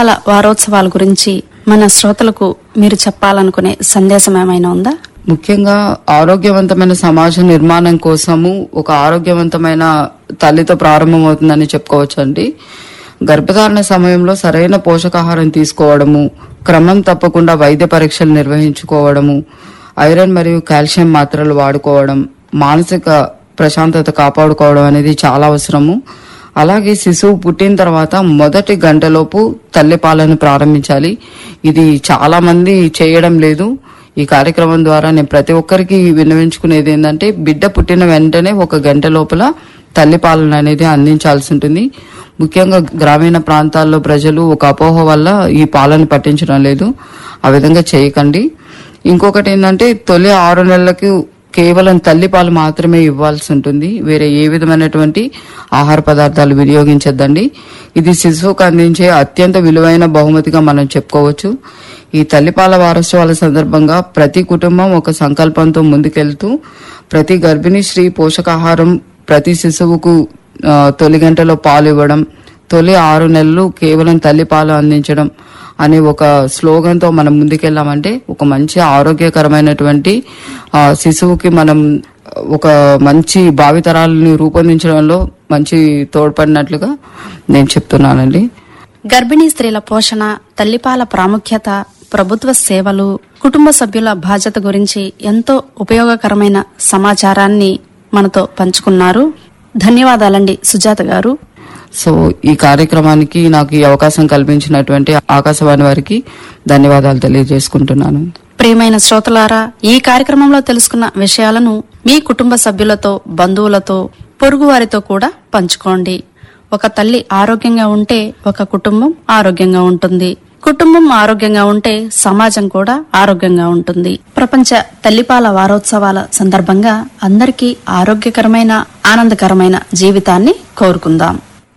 తల్లిపాల వారోత్సవాల గురించి మన శ్రోతలకు మీరు చెప్పాలనుకునే సందేశం ఏమైనా ఉందా ముఖ్యంగా ఆరోగ్యవంతమైన సమాజ నిర్మాణం కోసము ఒక ఆరోగ్యవంతమైన తల్లితో ప్రారంభమవుతుందని చెప్పుకోవచ్చు అండి గర్భధారణ సమయంలో సరైన పోషకాహారం తీసుకోవడము క్రమం తప్పకుండా వైద్య పరీక్షలు నిర్వహించుకోవడము ఐరన్ మరియు కాల్షియం మాత్రలు వాడుకోవడం మానసిక ప్రశాంతత కాపాడుకోవడం అనేది చాలా అవసరము అలాగే శిశువు పుట్టిన తర్వాత మొదటి గంటలోపు తల్లిపాలను ప్రారంభించాలి ఇది చాలా మంది చేయడం లేదు ఈ కార్యక్రమం ద్వారా నేను ప్రతి ఒక్కరికి విన్నవించుకునేది ఏంటంటే బిడ్డ పుట్టిన వెంటనే ఒక గంట లోపల తల్లిపాలన అనేది అందించాల్సి ఉంటుంది ముఖ్యంగా గ్రామీణ ప్రాంతాల్లో ప్రజలు ఒక అపోహ వల్ల ఈ పాలను పట్టించడం లేదు ఆ విధంగా చేయకండి ఇంకొకటి ఏంటంటే తొలి ఆరు నెలలకు కేవలం తల్లిపాలు మాత్రమే ఇవ్వాల్సి ఉంటుంది వేరే ఏ విధమైనటువంటి ఆహార పదార్థాలు వినియోగించొద్దండి ఇది శిశువుకు అందించే అత్యంత విలువైన బహుమతిగా మనం చెప్పుకోవచ్చు ఈ తల్లిపాల వారోత్సవాల సందర్భంగా ప్రతి కుటుంబం ఒక సంకల్పంతో ముందుకెళ్తూ ప్రతి గర్భిణీ స్త్రీ పోషకాహారం ప్రతి శిశువుకు ఆ, తొలి గంటలో పాలు ఇవ్వడం తొలి ఆరు నెలలు కేవలం తల్లిపాలు అందించడం అనే ఒక స్లోగన్తో మనం ముందుకెళ్ళామంటే ఒక మంచి ఆరోగ్యకరమైనటువంటి ఆ, శిశువుకి మనం ఒక మంచి భావితరాలని రూపొందించడంలో మంచి తోడ్పడినట్లుగా నేను చెప్తున్నానండి గర్భిణీ స్త్రీల పోషణ తల్లిపాల ప్రాముఖ్యత ప్రభుత్వ సేవలు కుటుంబ సభ్యుల బాధ్యత గురించి ఎంతో ఉపయోగకరమైన సమాచారాన్ని మనతో పంచుకున్నారు ధన్యవాదాలండి సుజాత గారు సో ఈ కార్యక్రమానికి నాకు ఈ అవకాశం కల్పించినటువంటి ఆకాశవాణి వారికి ధన్యవాదాలు తెలియజేసుకుంటున్నాను ప్రియమైన శ్రోతలారా ఈ కార్యక్రమంలో తెలుసుకున్న విషయాలను మీ కుటుంబ సభ్యులతో బంధువులతో పొరుగువారితో కూడా పంచుకోండి ఒక తల్లి ఆరోగ్యంగా ఉంటే ఒక కుటుంబం ఆరోగ్యంగా ఉంటుంది కుటుంబం ఆరోగ్యంగా ఉంటే సమాజం కూడా ఆరోగ్యంగా ఉంటుంది ప్రపంచ తల్లిపాల వారోత్సవాల సందర్భంగా అందరికీ ఆరోగ్యకరమైన ఆనందకరమైన జీవితాన్ని కోరుకుందాం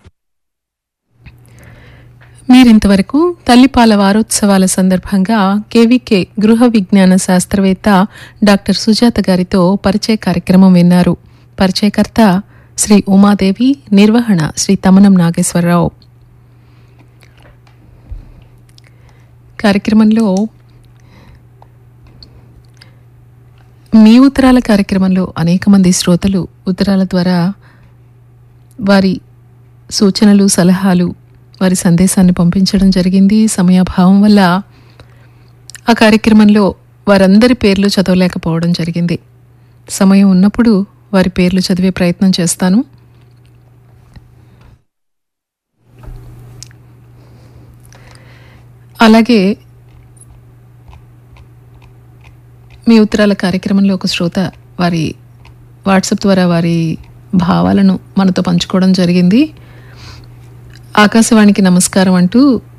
మీరింతవరకు తల్లిపాల వారోత్సవాల సందర్భంగా కేవీకే గృహ విజ్ఞాన శాస్త్రవేత్త డాక్టర్ సుజాత గారితో పరిచయ కార్యక్రమం విన్నారు పరిచయకర్త శ్రీ ఉమాదేవి నిర్వహణ శ్రీ తమనం నాగేశ్వరరావు కార్యక్రమంలో మీ ఉత్తరాల కార్యక్రమంలో అనేక మంది శ్రోతలు ఉత్తరాల ద్వారా వారి సూచనలు సలహాలు వారి సందేశాన్ని పంపించడం జరిగింది సమయాభావం వల్ల ఆ కార్యక్రమంలో వారందరి పేర్లు చదవలేకపోవడం జరిగింది సమయం ఉన్నప్పుడు వారి పేర్లు చదివే ప్రయత్నం చేస్తాను అలాగే మీ ఉత్తరాల కార్యక్రమంలో ఒక శ్రోత వారి వాట్సాప్ ద్వారా వారి భావాలను మనతో పంచుకోవడం జరిగింది ఆకాశవాణికి నమస్కారం అంటూ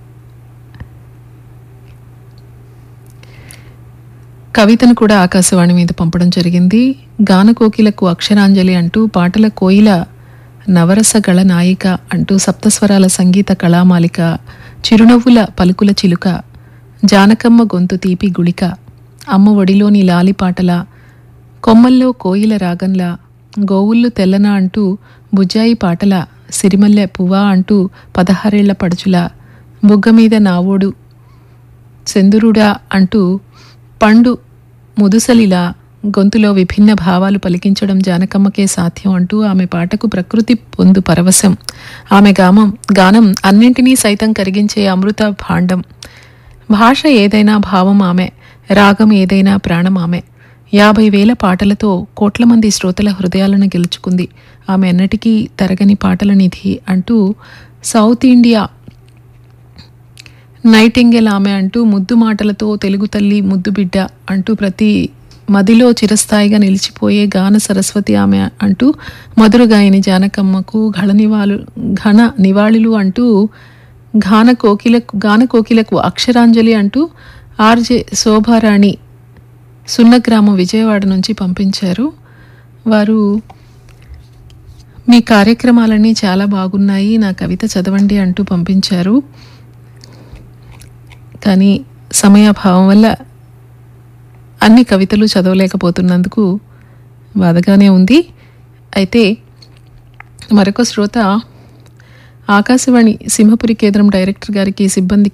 కవితను కూడా ఆకాశవాణి మీద పంపడం జరిగింది గాన కోకిలకు అక్షరాంజలి అంటూ పాటల కోయిల నవరస గళ నాయిక అంటూ సప్తస్వరాల సంగీత కళామాలిక చిరునవ్వుల పలుకుల చిలుక జానకమ్మ గొంతు తీపి గుళిక అమ్మ ఒడిలోని లాలి పాటల కొమ్మల్లో కోయిల రాగంలా గోవుళ్ళు తెల్లన అంటూ బుజ్జాయి పాటల సిరిమల్లె పువ్వా అంటూ పదహారేళ్ల పడుచుల బుగ్గ మీద నావోడు సెందురుడా అంటూ పండు ముదుసలిలా గొంతులో విభిన్న భావాలు పలికించడం జానకమ్మకే సాధ్యం అంటూ ఆమె పాటకు ప్రకృతి పొందు పరవశం ఆమె గామం గానం అన్నింటినీ సైతం కరిగించే అమృత భాండం భాష ఏదైనా భావం ఆమె రాగం ఏదైనా ప్రాణం ఆమె యాభై వేల పాటలతో కోట్ల మంది శ్రోతల హృదయాలను గెలుచుకుంది ఆమె ఎన్నటికీ తరగని పాటల నిధి అంటూ సౌత్ ఇండియా నైటింగెల్ ఆమె అంటూ ముద్దు మాటలతో తెలుగు తల్లి ముద్దు బిడ్డ అంటూ ప్రతి మదిలో చిరస్థాయిగా నిలిచిపోయే గాన సరస్వతి ఆమె అంటూ మధుర గాయని జానకమ్మకు ఘన నివాళు ఘన నివాళులు అంటూ గాన కోకిలకు గాన కోకిలకు అక్షరాంజలి అంటూ ఆర్జే శోభారాణి సున్నగ్రామం విజయవాడ నుంచి పంపించారు వారు మీ కార్యక్రమాలన్నీ చాలా బాగున్నాయి నా కవిత చదవండి అంటూ పంపించారు కానీ సమయాభావం వల్ల అన్ని కవితలు చదవలేకపోతున్నందుకు బాధగానే ఉంది అయితే మరొక శ్రోత ఆకాశవాణి సింహపురి కేంద్రం డైరెక్టర్ గారికి సిబ్బందికి